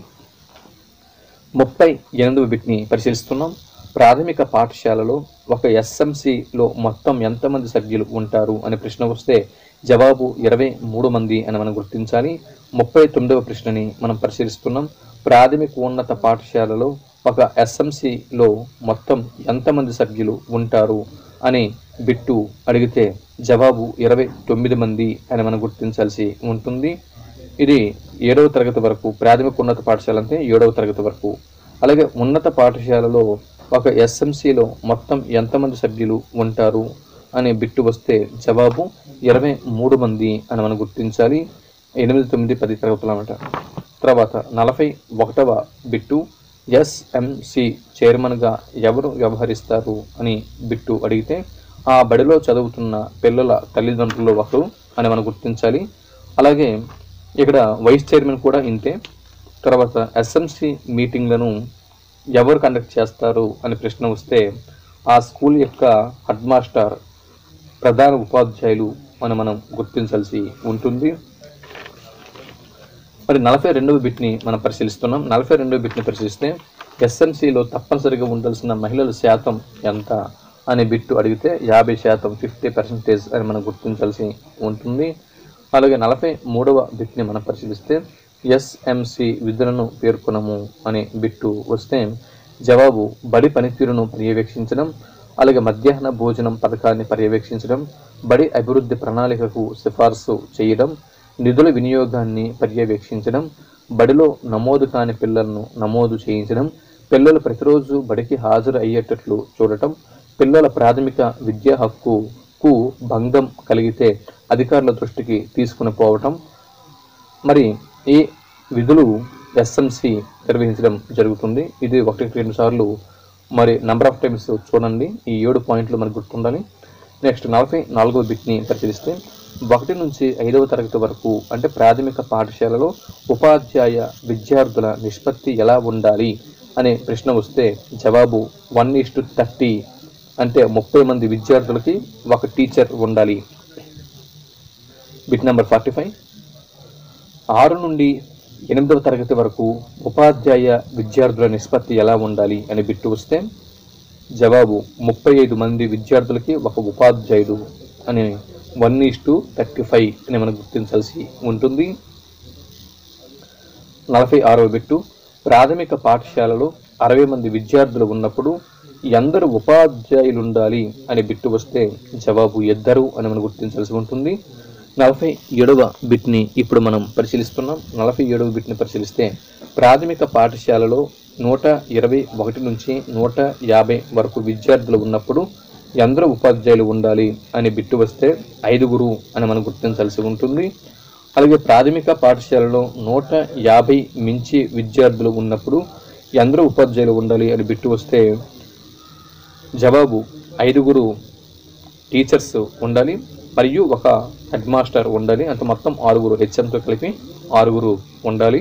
ముప్పై ఎనిమిదవ బిట్ని పరిశీలిస్తున్నాం ప్రాథమిక పాఠశాలలో ఒక ఎస్ఎంసిలో మొత్తం ఎంతమంది సభ్యులు ఉంటారు అనే ప్రశ్న వస్తే జవాబు ఇరవై మూడు మంది అని మనం గుర్తించాలి ముప్పై తొమ్మిదవ ప్రశ్నని మనం పరిశీలిస్తున్నాం ప్రాథమిక ఉన్నత పాఠశాలలో ఒక ఎస్ఎంసిలో మొత్తం ఎంతమంది సభ్యులు ఉంటారు అని బిట్టు అడిగితే జవాబు ఇరవై తొమ్మిది మంది అని మనం గుర్తించాల్సి ఉంటుంది ఇది ఏడవ తరగతి వరకు ప్రాథమిక ఉన్నత పాఠశాల అంటే ఏడవ తరగతి వరకు అలాగే ఉన్నత పాఠశాలలో ఒక ఎస్ఎంసిలో మొత్తం ఎంతమంది సభ్యులు ఉంటారు అనే బిట్టు వస్తే జవాబు ఇరవై మూడు మంది అని మనం గుర్తించాలి ఎనిమిది తొమ్మిది పది తరగతులు అన్నమాట తర్వాత నలభై ఒకటవ బిట్టు ఎస్ఎంసి చైర్మన్గా ఎవరు వ్యవహరిస్తారు అని బిట్టు అడిగితే ఆ బడిలో చదువుతున్న పిల్లల తల్లిదండ్రులు ఒకరు అని మనం గుర్తించాలి అలాగే ఇక్కడ వైస్ చైర్మన్ కూడా ఇంతే తర్వాత ఎస్ఎంసి మీటింగ్లను ఎవరు కండక్ట్ చేస్తారు అని ప్రశ్న వస్తే ఆ స్కూల్ యొక్క హెడ్ మాస్టర్ ప్రధాన ఉపాధ్యాయులు అని మనం గుర్తించాల్సి ఉంటుంది మరి నలభై రెండవ బిట్ని మనం పరిశీలిస్తున్నాం నలభై రెండవ బిట్ని పరిశీలిస్తే ఎస్ఎంసిలో తప్పనిసరిగా ఉండాల్సిన మహిళల శాతం ఎంత అనే బిట్టు అడిగితే యాభై శాతం ఫిఫ్టీ పర్సెంటేజ్ అని మనం గుర్తించాల్సి ఉంటుంది అలాగే నలభై మూడవ బిట్ని మనం పరిశీలిస్తే ఎస్ఎంసి విధులను పేర్కొనము అనే బిట్టు వస్తే జవాబు బడి పనితీరును పర్యవేక్షించడం అలాగే మధ్యాహ్న భోజనం పథకాన్ని పర్యవేక్షించడం బడి అభివృద్ధి ప్రణాళికకు సిఫార్సు చేయడం నిధుల వినియోగాన్ని పర్యవేక్షించడం బడిలో నమోదు కాని పిల్లలను నమోదు చేయించడం పిల్లలు ప్రతిరోజు బడికి హాజరు అయ్యేటట్లు చూడటం పిల్లల ప్రాథమిక విద్యా హక్కుకు భంగం కలిగితే అధికారుల దృష్టికి తీసుకుని పోవటం మరి ఈ విధులు ఎస్ఎంసి నిర్వహించడం జరుగుతుంది ఇది ఒకటి రెండు సార్లు మరి నంబర్ ఆఫ్ టైమ్స్ చూడండి ఈ ఏడు పాయింట్లు మనకు గుర్తుండాలి నెక్స్ట్ నలభై నాలుగవ బిట్ని పరిశీలిస్తే ఒకటి నుంచి ఐదవ తరగతి వరకు అంటే ప్రాథమిక పాఠశాలలో ఉపాధ్యాయ విద్యార్థుల నిష్పత్తి ఎలా ఉండాలి అనే ప్రశ్న వస్తే జవాబు వన్ ఈస్ టు థర్టీ అంటే ముప్పై మంది విద్యార్థులకి ఒక టీచర్ ఉండాలి బిట్ నెంబర్ ఫార్టీ ఫైవ్ ఆరు నుండి ఎనిమిదవ తరగతి వరకు ఉపాధ్యాయ విద్యార్థుల నిష్పత్తి ఎలా ఉండాలి అని బిట్టు వస్తే జవాబు ముప్పై ఐదు మంది విద్యార్థులకి ఒక ఉపాధ్యాయుడు అని one is to thirty five అని మనం గుర్తించాల్సి ఉంటుంది నలభై ఆరవ బిట్టు ప్రాథమిక పాఠశాలలో అరవై మంది విద్యార్థులు ఉన్నప్పుడు ఎందరు ఉపాధ్యాయులు ఉండాలి అనే బిట్టు వస్తే జవాబు ఇద్దరు అని మనం గుర్తించాల్సి ఉంటుంది నలభై ఏడవ బిట్ని ఇప్పుడు మనం పరిశీలిస్తున్నాం నలభై ఏడవ బిట్ని పరిశీలిస్తే ప్రాథమిక పాఠశాలలో నూట ఇరవై ఒకటి నుంచి నూట యాభై వరకు విద్యార్థులు ఉన్నప్పుడు ఎందరో ఉపాధ్యాయులు ఉండాలి అని బిట్టు వస్తే ఐదుగురు అని మనం గుర్తించాల్సి ఉంటుంది అలాగే ప్రాథమిక పాఠశాలలో నూట యాభై మించి విద్యార్థులు ఉన్నప్పుడు ఎందరో ఉపాధ్యాయులు ఉండాలి అని బిట్టు వస్తే జవాబు ఐదుగురు టీచర్స్ ఉండాలి మరియు ఒక హెడ్ మాస్టర్ ఉండాలి అంటే మొత్తం ఆరుగురు హెచ్ఎంతో కలిపి ఆరుగురు ఉండాలి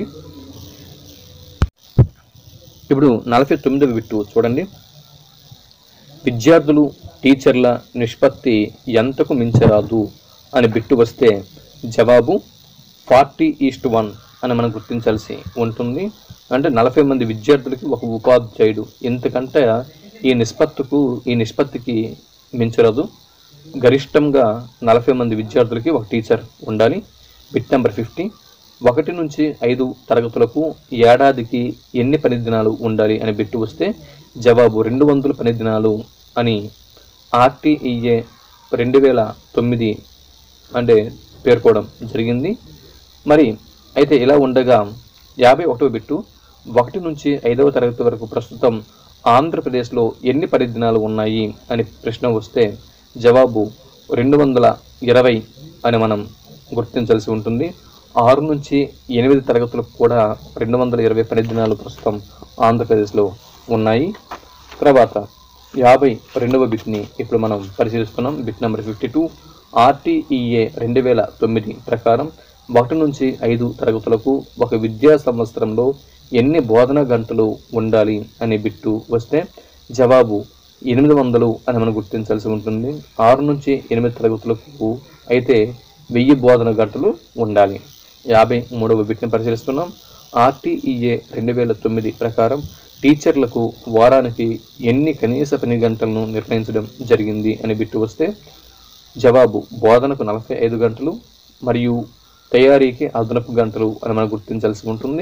ఇప్పుడు నలభై తొమ్మిదవ బిట్టు చూడండి విద్యార్థులు టీచర్ల నిష్పత్తి ఎంతకు మించరాదు అని బిట్టు వస్తే జవాబు ఫార్టీ ఈస్ట్ వన్ అని మనం గుర్తించాల్సి ఉంటుంది అంటే నలభై మంది విద్యార్థులకి ఒక ఉపాధ్యాయుడు ఎంతకంటే ఈ నిష్పత్తుకు ఈ నిష్పత్తికి మించరాదు గరిష్టంగా నలభై మంది విద్యార్థులకి ఒక టీచర్ ఉండాలి బిట్ నెంబర్ ఫిఫ్టీ ఒకటి నుంచి ఐదు తరగతులకు ఏడాదికి ఎన్ని పని దినాలు ఉండాలి అని బిట్టు వస్తే జవాబు రెండు వందల పని దినాలు అని ఆర్టీఈఏ రెండు వేల తొమ్మిది అంటే పేర్కోవడం జరిగింది మరి అయితే ఇలా ఉండగా యాభై ఒకటో బిట్టు ఒకటి నుంచి ఐదవ తరగతి వరకు ప్రస్తుతం ఆంధ్రప్రదేశ్లో ఎన్ని పరిదినాలు ఉన్నాయి అని ప్రశ్న వస్తే జవాబు రెండు వందల ఇరవై అని మనం గుర్తించాల్సి ఉంటుంది ఆరు నుంచి ఎనిమిది తరగతులకు కూడా రెండు వందల ఇరవై పరిదినాలు ప్రస్తుతం ఆంధ్రప్రదేశ్లో ఉన్నాయి తర్వాత యాభై రెండవ బిట్ని ఇప్పుడు మనం పరిశీలిస్తున్నాం bit number fifty two RTEA రెండు వేల తొమ్మిది ప్రకారం ఒకటి నుంచి ఐదు తరగతులకు ఒక విద్యా సంవత్సరంలో ఎన్ని బోధన గంటలు ఉండాలి అనే బిట్టు వస్తే జవాబు ఎనిమిది వందలు అని మనం గుర్తించాల్సి ఉంటుంది ఆరు నుంచి ఎనిమిది తరగతులకు అయితే వెయ్యి బోధన గంటలు ఉండాలి యాభై మూడవ బిట్ని పరిశీలిస్తున్నాం ఆర్టీఈఏ రెండు వేల తొమ్మిది ప్రకారం టీచర్లకు వారానికి ఎన్ని కనీస పని గంటలను నిర్ణయించడం జరిగింది అని బిట్టు వస్తే జవాబు బోధనకు నలభై ఐదు గంటలు మరియు తయారీకి అదనపు గంటలు అని మనం గుర్తించాల్సి ఉంటుంది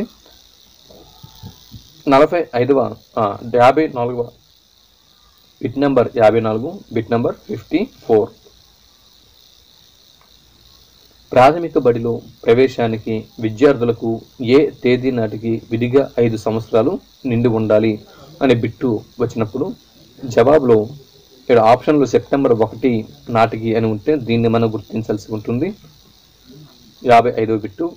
నలభై ఐదవ ఆ, యాభై నాలుగవ బిట్ నెంబర్ యాభై నాలుగు బిట్ నెంబర్ ఫిఫ్టీ ఫోర్ ప్రాథమిక బడిలో ప్రవేశానికి విద్యార్థులకు ఏ తేదీ నాటికి విధిగా ఐదు సంవత్సరాలు నిండి ఉండాలి అనే బిట్టు వచ్చినప్పుడు జవాబులో ఇక్కడ ఆప్షన్లో సెప్టెంబర్ ఒకటి నాటికి అని ఉంటే దీన్ని మనం గుర్తించాల్సి ఉంటుంది యాభై ఐదో బిట్టు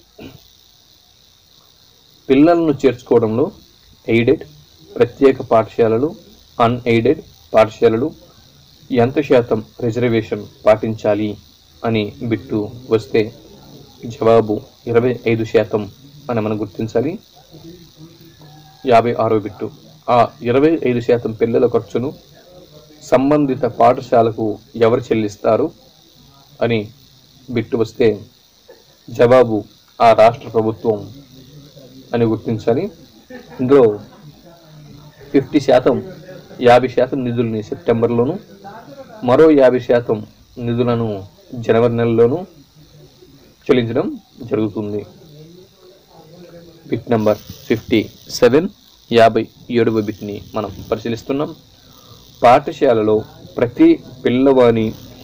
పిల్లలను చేర్చుకోవడంలో ఎయిడెడ్ ప్రత్యేక పాఠశాలలు అన్ఎయిడెడ్ పాఠశాలలు ఎంత శాతం రిజర్వేషన్ పాటించాలి అని బిట్టు వస్తే జవాబు ఇరవై ఐదు శాతం అని మనం గుర్తించాలి యాభై ఆరో బిట్టు ఆ ఇరవై ఐదు శాతం పిల్లల ఖర్చును సంబంధిత పాఠశాలకు ఎవరు చెల్లిస్తారు అని బిట్టు వస్తే జవాబు ఆ రాష్ట్ర ప్రభుత్వం అని గుర్తించాలి ఇందులో ఫిఫ్టీ శాతం యాభై శాతం నిధుల్ని సెప్టెంబర్లోను మరో యాభై శాతం నిధులను జనవరి నెలలోనూ చెల్లించడం జరుగుతుంది బిట్ నెంబర్ ఫిఫ్టీ సెవెన్ యాభై ఏడవ బిట్ని మనం పరిశీలిస్తున్నాం పాఠశాలలో ప్రతి పిల్లవాని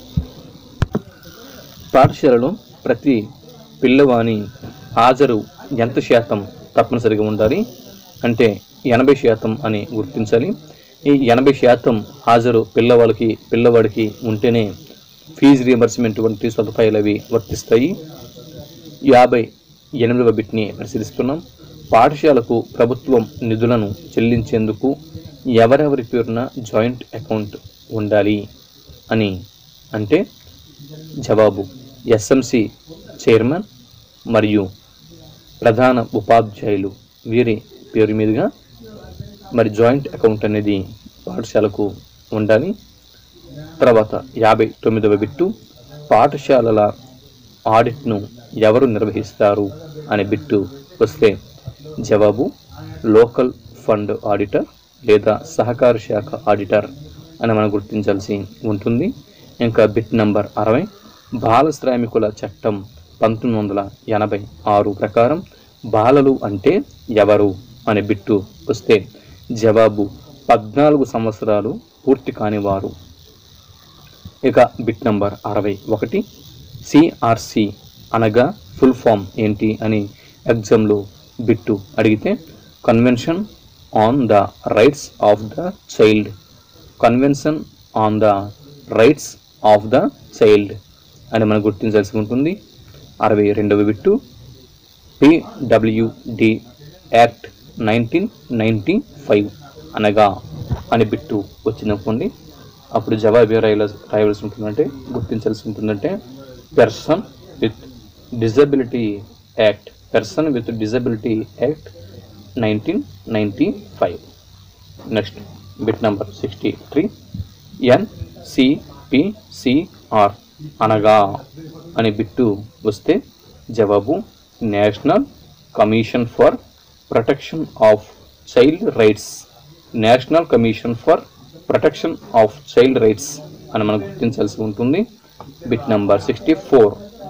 పాఠశాలలో ప్రతి పిల్లవాని హాజరు ఎంత శాతం తప్పనిసరిగా ఉండాలి అంటే ఎనభై శాతం అని గుర్తించాలి ఈ ఎనభై శాతం హాజరు పిల్లవాళ్ళకి పిల్లవాడికి ఉంటేనే ఫీజు రియంబర్స్మెంట్ వంటి సదుపాయాలు అవి వర్తిస్తాయి యాభై ఎనిమిదవ బిట్ని పరిశీలిస్తున్నాం పాఠశాలకు ప్రభుత్వం నిధులను చెల్లించేందుకు ఎవరెవరి పేరున జాయింట్ అకౌంట్ ఉండాలి అని అంటే జవాబు ఎస్ఎంసి చైర్మన్ మరియు ప్రధాన ఉపాధ్యాయులు వీరి పేరు మీదుగా మరి జాయింట్ అకౌంట్ అనేది పాఠశాలకు ఉండాలి తర్వాత యాభై తొమ్మిదవ బిట్టు పాఠశాలల ఆడిట్ను ఎవరు నిర్వహిస్తారు అనే బిట్టు వస్తే జవాబు లోకల్ ఫండ్ ఆడిటర్ లేదా సహకార శాఖ ఆడిటర్ అని మనం గుర్తించాల్సి ఉంటుంది ఇంకా బిట్ నంబర్ అరవై బాల శ్రామికుల చట్టం పంతొమ్మిది వందల ఎనభై ఆరు ప్రకారం బాలలు అంటే ఎవరు అనే బిట్టు వస్తే జవాబు పద్నాలుగు సంవత్సరాలు పూర్తి కానివారు ఇక బిట్ నంబర్ అరవై ఒకటి సిఆర్సి అనగా ఫుల్ ఫామ్ ఏంటి అని ఎగ్జామ్లో బిట్టు అడిగితే convention on the rights of the child convention on the rights of the child అని మనం గుర్తించాల్సి ఉంటుంది అరవై రెండవ bit PWD act nineteen ninety five అనగా అని బిట్టు వచ్చిందనుకోండి అప్పుడు జవాబు ఏ రాయల రాయవలసి ఉంటుందంటే గుర్తించాల్సి ఉంటుందంటే person with disability act person with disability act nineteen ninety five next bit number sixty three NCPCR అనగా అని బిట్టు వస్తే జవాబు national commission for protection of child rights national commission for protection of child rights అని మనం గుర్తించాల్సి ఉంటుంది bit number sixty four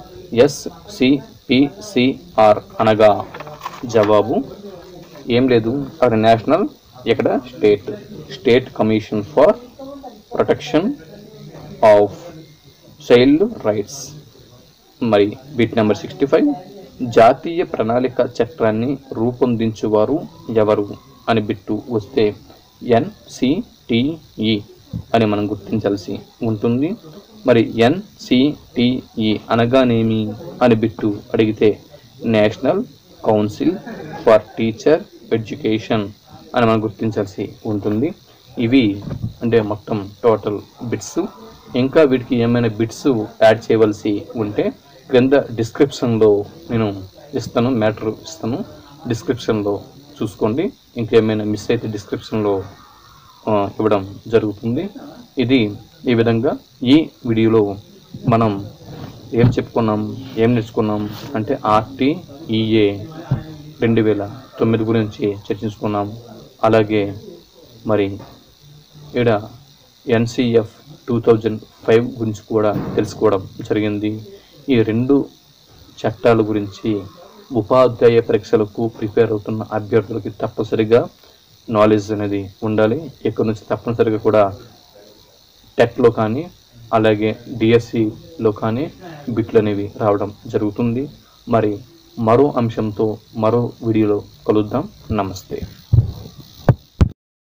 SCPCR అనగా జవాబు ఏం లేదు అది నేషనల్ ఇక్కడ state state commission for protection of child rights మరి బిట్ నెంబర్ సిక్స్టీ ఫైవ్ జాతీయ ప్రణాళిక చట్టాన్ని రూపొందించువారు ఎవరు అని బిట్టు వస్తే ఎన్సిటిఈ అని మనం గుర్తించాల్సి ఉంటుంది మరి ఎన్సిటిఈ అనగానేమి అని బిట్టు అడిగితే national council for teacher education అని మనం గుర్తించాల్సి ఉంటుంది ఇవి అంటే మొత్తం టోటల్ బిట్స్ ఇంకా వీటికి ఏమైనా బిట్స్ యాడ్ చేయవలసి ఉంటే క్రింద డిస్క్రిప్షన్లో నేను ఇస్తాను మ్యాటర్ ఇస్తాను డిస్క్రిప్షన్లో చూసుకోండి ఇంకేమైనా మిస్ అయితే డిస్క్రిప్షన్లో ఆ, ఇవ్వడం జరుగుతుంది ఇది ఈ విధంగా ఈ వీడియోలో మనం ఏం చెప్పుకున్నాం ఏం నేర్చుకున్నాం అంటే ఆర్టీఈఏ రెండు వేల తొమ్మిది గురించి చర్చించుకున్నాం అలాగే మరి ఈడ ఎన్సిఎఫ్ టూ థౌజండ్ ఫైవ్ గురించి కూడా తెలుసుకోవడం జరిగింది ఈ రెండు చట్టాల గురించి ఉపాధ్యాయ పరీక్షలకు ప్రిపేర్ అవుతున్న అభ్యర్థులకి తప్పనిసరిగా నాలెడ్జ్ అనేది ఉండాలి ఇక్కడ నుంచి తప్పనిసరిగా కూడా టెట్లో కానీ అలాగే డిఎస్సిలో కానీ బిట్లు అనేవి రావడం జరుగుతుంది మరి మరో అంశంతో మరో వీడియోలో కలుద్దాం నమస్తే